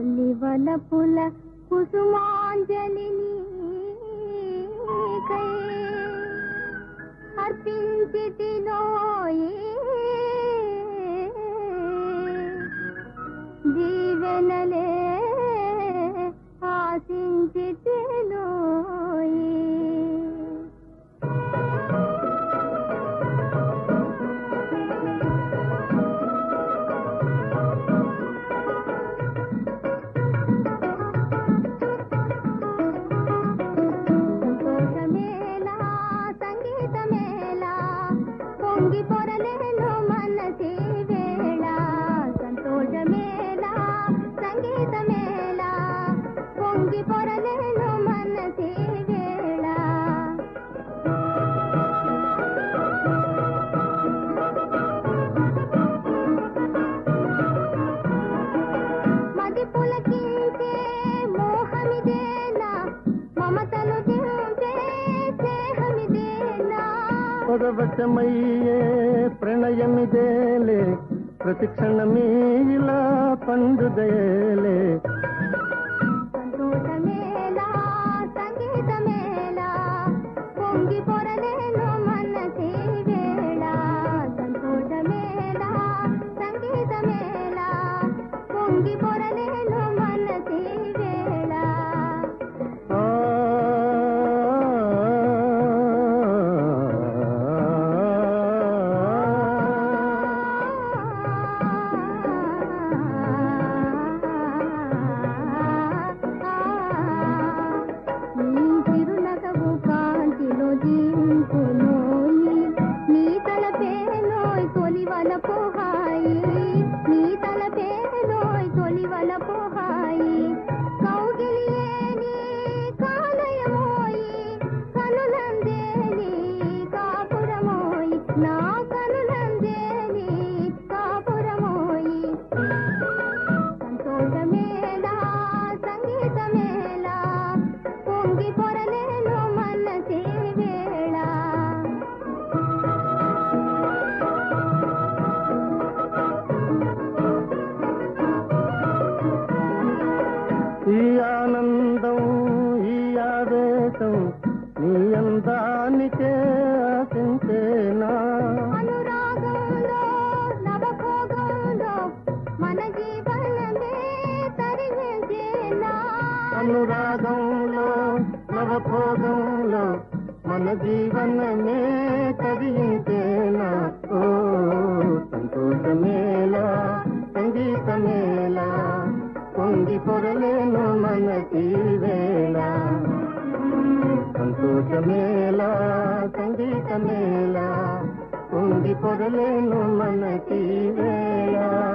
తొలి వలపుల కుసుమాంజలి కై అర్పించితిలోయే దీవెనలే ఆశించితిలోయే సంతోషమేలా సంగీతమేలా పొంగి పొరలేను మనసి వేళ సంతోషమేలా సంగీతమేలా పొంగి పొరలేను మనసి వేళ మది పులకించే మోహమిదేనా మమతను దించే స్నేహమిదేనా పరవశమయ్యే ప్రణయమిదేలే ప్రతిక్షణమీ ఇలా పండుదయలే సంతోషమేలా సంగీతమేలా పొంగి పొరలేను మనసి వేళ సంతోషమేలా సంగీతమేలా పొంగి పొరలేను మనసి వేళ ఆ నీ చిరునగవు కాంతిలో జీవింపునోయి నీ తలపేనోయ్ తొలివల పోహాయి నీ తలపేనోయ్ తొలివల పోహాయి కౌగిలియేని కాలయమోయి కనులందేని కాపురమోయి నా కనులందేని కాపురమోయి సంతోషమేలా సంగీతమేలా పొంగి పొరలేను మనసే వేళ ఈ ఆనందం ఈ ఆవేశం నీ అందానికే ఆశించేనా అనురాగంలో నవభోగంలో మన జీవనమే తరివేసేనా అనురాగంలో నవభోగంలో మన జీవనమే కదిలించేనా ఓ సంతోషమేలా సంగీతమేలా పొంగి పొరలేను మనకి వేళ సంతోషమేలా సంగీతమేలా పొంగి పొరలేను మనకి వేళ